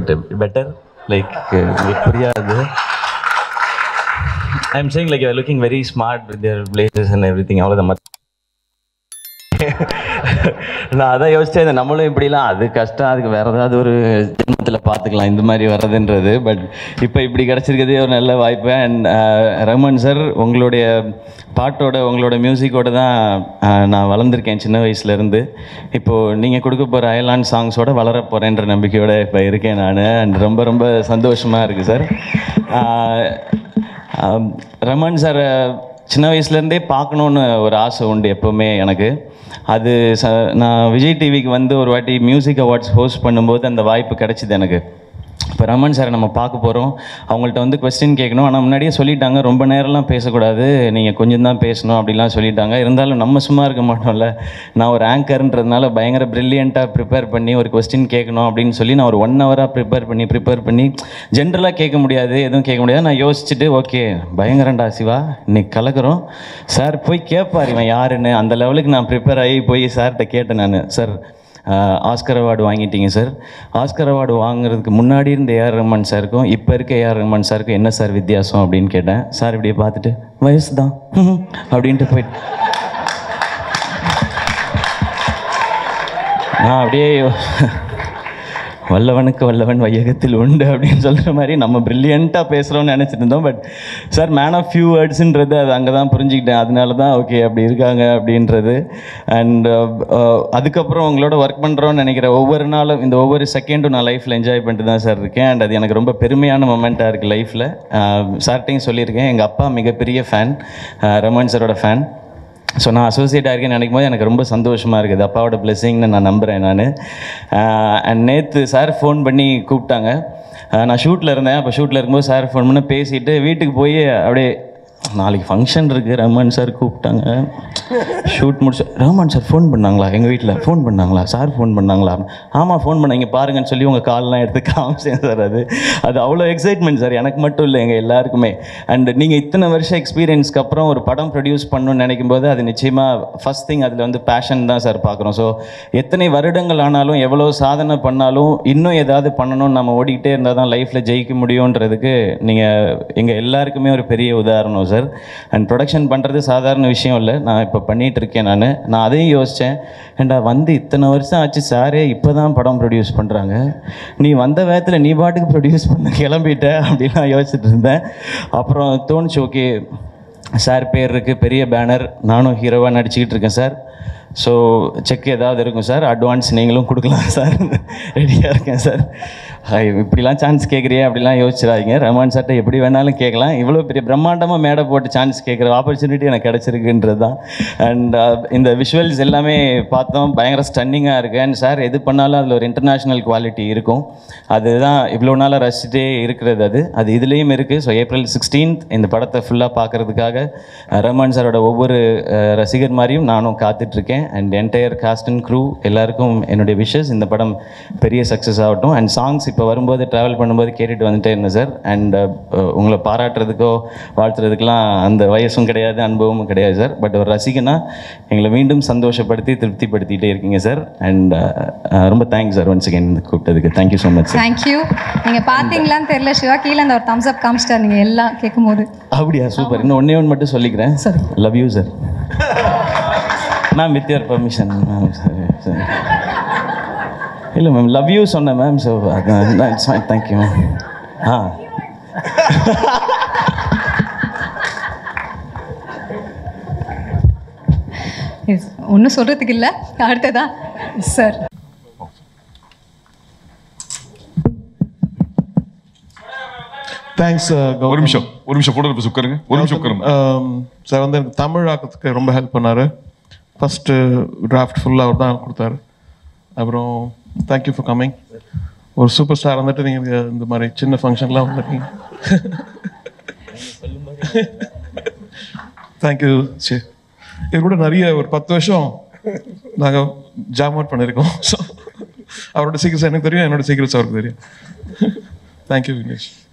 But better like புரியாது I am saying like you looking very smart with your places and everything அவ்வளோதான் மத்த நான் அதான் யோசிச்சேன் இந்த நம்மளும் இப்படிலாம் அது கஷ்டம் அதுக்கு வேற ஏதாவது ஒரு ஜென்மத்தில் பார்த்துக்கலாம் இந்த மாதிரி வர்றதுன்றது பட் இப்போ இப்படி கிடச்சிருக்கிறதே ஒரு நல்ல வாய்ப்பு அண்ட் ரமன் சார் உங்களுடைய பாட்டோட உங்களோட மியூசிக்கோட தான் uh, நான் வளர்ந்துருக்கேன் சின்ன வயசுலேருந்து இப்போது நீங்கள் கொடுக்க போகிற அயலான் சாங்ஸோட வளர போகிறேன்ற நம்பிக்கையோட இப்போ இருக்கேன் நான் அண்ட் ரொம்ப ரொம்ப சந்தோஷமாக இருக்குது சார் ரமன் சார் சின்ன வயசுலேருந்தே பார்க்கணுன்னு ஒரு ஆசை உண்டு எப்போவுமே எனக்கு அது ச நான் விஜய் டிவிக்கு வந்து ஒரு வாட்டி மியூசிக் அவார்ட்ஸ் ஹோஸ்ட் பண்ணும்போது அந்த வாய்ப்பு கிடைச்சிது எனக்கு இப்போ ரமன் சாரை நம்ம பார்க்க போகிறோம் அவங்கள்ட்ட வந்து கொஸ்டின் கேட்கணும் ஆனால் முன்னாடியே சொல்லிட்டாங்க ரொம்ப நேரம்லாம் பேசக்கூடாது நீங்கள் கொஞ்சம் தான் பேசணும் அப்படிலாம் சொல்லிட்டாங்க இருந்தாலும் நம்ம சும்மா இருக்க மாட்டோம்ல நான் ஒரு ஆங்கர்ன்றதுனால பயங்கர ப்ரில்லியண்ட்டாக ப்ரிப்பேர் பண்ணி ஒரு கொஸ்டின் கேட்கணும் அப்படின்னு சொல்லி நான் ஒரு ஒன் ஹவராக ப்ரிப்பேர் பண்ணி ப்ரிப்பேர் பண்ணி ஜென்ரலாக கேட்க முடியாது எதுவும் கேட்க முடியாது நான் யோசிச்சுட்டு ஓகே பயங்கரண்டா சிவா இன்னைக்கு கலக்கிறோம் சார் போய் கேட்பார் இவன் யாருன்னு அந்த லெவலுக்கு நான் ப்ரிப்பேர் ஆகி போய் சார்கிட்ட கேட்டேன் நான் சார் ஆஸ்கர் அவார்டு வாங்கிட்டீங்க சார் ஆஸ்கர் அவார்டு வாங்குறதுக்கு முன்னாடி இருந்த ஏஆர் ரஹ்மான் சாருக்கும் இப்போ இருக்க ஏஆர் ரஹ்மான் சாருக்கும் என்ன சார் வித்தியாசம் அப்படின்னு கேட்டேன் சார் இப்படியே பார்த்துட்டு வயசு தான் அப்படின்ட்டு போயிட்டு நான் அப்படியே வல்லவனுக்கு வல்லவன் வையகத்தில் உண்டு அப்படின்னு சொல்கிற மாதிரி நம்ம ப்ரில்லியண்ட்டாக பேசுகிறோம்னு நினச்சிட்டு இருந்தோம் but sir man of few வேர்ட்ஸுன்றது அது அங்கே தான் புரிஞ்சுக்கிட்டேன் அதனால தான் ஓகே அப்படி இருக்காங்க அப்படின்றது அண்ட் அதுக்கப்புறம் உங்களோட ஒர்க் பண்ணுறோன்னு நினைக்கிற ஒவ்வொரு நாளும் இந்த ஒவ்வொரு செகண்டும் நான் லைஃப்பில் என்ஜாய் பண்ணிட்டு தான் சார் இருக்கேன் அண்ட் அது எனக்கு ரொம்ப பெருமையான மொமெண்ட்டாக இருக்குது லைஃப்பில் சார்ட்டையும் சொல்லியிருக்கேன் எங்கள் அப்பா மிகப்பெரிய ஃபேன் ரமன் சாரோட ஃபேன் ஸோ நான் அசோசியேட் ஆகிருக்கேன் நினைக்கும் போது எனக்கு ரொம்ப சந்தோஷமாக இருக்குது அப்பாவோட பிளெஸிங்னு நான் நம்புகிறேன் நான் அண்ட் நேற்று சார் ஃபோன் பண்ணி கூப்பிட்டாங்க ஆஹ் நான் ஷூட்டில் இருந்தேன் அப்போ ஷூட்டில் இருக்கும்போது சார் ஃபோன் பண்ணி பேசிட்டு வீட்டுக்கு போய் அப்படியே நாளைக்கு ஃபங்க்ஷன் இருக்குது ரஹ்மான் சார் கூப்பிட்டாங்க ஷூட் முடிச்சு ரஹ்மான் சார் ஃபோன் பண்ணாங்களா எங்கள் வீட்டில் ஃபோன் பண்ணாங்களா சார் ஃபோன் பண்ணாங்களா ஆமாம் ஃபோன் பண்ண இங்கே பாருங்கன்னு சொல்லி உங்கள் கால்லாம் எடுத்து காமிச்சேன் சார் அது அது அவ்வளோ எக்ஸைட்மெண்ட் சார் எனக்கு மட்டும் இல்லை எங்கள் எல்லாருக்குமே அண்ட் நீங்கள் இத்தனை வருஷம் எக்ஸ்பீரியன்ஸ்க்கு அப்புறம் ஒரு படம் ப்ரொடியூஸ் பண்ணணும்னு நினைக்கும் போது அது நிச்சயமாக ஃபஸ்ட் திங் அதில் வந்து பேஷன் தான் சார் பார்க்குறோம் ஸோ எத்தனை வருடங்கள் ஆனாலும் எவ்வளோ சாதனை பண்ணாலும் இன்னும் ஏதாவது பண்ணணும்னு நம்ம ஓடிக்கிட்டே இருந்தால் தான் லைஃப்பில் ஜெயிக்க முடியுன்றதுக்கு நீங்கள் எங்கள் எல்லாருக்குமே ஒரு பெரிய உதாரணம் சார் அண்ட் ப்ரொடக்ஷன் பண்ணுறது சாதாரண விஷயம் இல்லை நான் இப்போ பண்ணிகிட்டு இருக்கேன் நான் நான் அதையும் யோசித்தேன் ஏண்டா வந்து இத்தனை வருஷம் ஆச்சு சாரே இப்போ தான் படம் ப்ரொடியூஸ் பண்ணுறாங்க நீ வந்த வேகத்தில் நீ பாட்டுக்கு ப்ரொடியூஸ் பண்ண கிளம்பிட்ட அப்படின்னு நான் யோசிச்சுட்டு இருந்தேன் அப்புறம் தோணுச்சு ஓகே சார் பேர் இருக்குது பெரிய பேனர் நானும் ஹீரோவாக நடிச்சுக்கிட்டு இருக்கேன் சார் ஸோ செக் ஏதாவது இருக்கும் சார் அட்வான்ஸ் நீங்களும் கொடுக்கலாம் சார் ரெடியாக இருக்கேன் சார் ஹாய் இப்படிலாம் சான்ஸ் கேட்குறியே அப்படிலாம் யோசிச்சிடாதீங்க ரஹ்மான் சார்ட்ட எப்படி வேணாலும் கேட்கலாம் இவ்வளோ பெரிய பிரம்மாண்டமாக மேடை போட்டு சான்ஸ் கேட்குற ஆப்பர்ச்சுனிட்டி எனக்கு கிடச்சிருக்குன்றது தான் அண்ட் இந்த விஷுவல்ஸ் எல்லாமே பார்த்தோம் பயங்கர ஸ்டன்னிங்காக இருக்குது அண்ட் சார் எது பண்ணாலும் அதில் ஒரு இன்டர்நேஷ்னல் குவாலிட்டி இருக்கும் அதுதான் இவ்வளோ நாளாக ரசிச்சுட்டே இருக்கிறது அது அது இதுலேயும் இருக்குது ஸோ ஏப்ரல் சிக்ஸ்டீன்த் இந்த படத்தை ஃபுல்லாக பார்க்குறதுக்காக ரஹ்மான் சாரோட ஒவ்வொரு அஹ், ரசிகர் மாதிரியும் நானும் காத்துட்ருக்கேன் and entire cast and crew எல்லாருக்கும் என்னுடைய விஷஸ் இந்த படம் பெரிய சக்ஸஸ் ஆகட்டும் அண்ட் சாங்ஸ் இப்போ வரும்போது ட்ராவல் பண்ணும்போது கேட்டுட்டு வந்துட்டே இருந்தேன் சார் அண்ட் உங்களை பாராட்டுறதுக்கோ வாழ்த்துறதுக்கெலாம் அந்த வயசும் கிடையாது அனுபவமும் கிடையாது சார் பட் ஒரு ரசிகனா எங்களை மீண்டும் சந்தோஷப்படுத்தி திருப்திப்படுத்திட்டே இருக்கீங்க சார் அண்ட் ரொம்ப தேங்க்ஸ் சார் ஒன்ஸ் அகேன் கூப்பிட்டதுக்கு thank you so much sir thank you நீங்க பாத்தீங்களான்னு தெரியல சிவா கீழே அந்த ஒரு தம்ஸ் அப் காமிச்சிட்டார் நீங்க எல்லாம் கேட்கும்போது அப்படியா சூப்பர் இன்னும் ஒன்றே ஒன்று மட்டும் சொல்லிக்கிறேன் சரி. Love you sir ma'am with your permission ma'am சரி சரி இல்லை மேம் லவ் யூ சொன்னேன் மேம் ஸோ அதான் இட்ஸ் ஃபைன் தேங்க்யூ மேம் ஆ ஒன்றும் சொல்றதுக்கு இல்லை அடுத்ததா சார் தேங்க்ஸ் ஒரு நிமிஷம் ஒரு நிமிஷம் போட போய் உட்காருங்க ஒரு நிமிஷம் உட்காருங்க சார் வந்து எனக்கு தமிழ் ஆக்கிறதுக்கு ரொம்ப ஹெல்ப் பண்ணார் ஃபஸ்ட்டு டிராஃப்ட் ஃபுல்லாக அவர் தான் கொடுத்தாரு அப்புறம் தேங்க்யூ ஃபார் கம்மிங் ஒரு சூப்பர் ஸ்டார் வந்துட்டு நீங்கள் இந்த மாதிரி சின்ன ஃபங்க்ஷன்லாம் வந்திருக்கீங்க தேங்க்யூ சரி இது கூட நிறைய ஒரு பத்து வருஷம் நாங்கள் ஜாம் அவுட் பண்ணியிருக்கோம் ஸோ அவரோட சீக்கிரட்ஸ் எனக்கு தெரியும் என்னோட சீக்கிரட்ஸ் அவருக்கு தெரியும் தேங்க்யூ விக்னேஷ்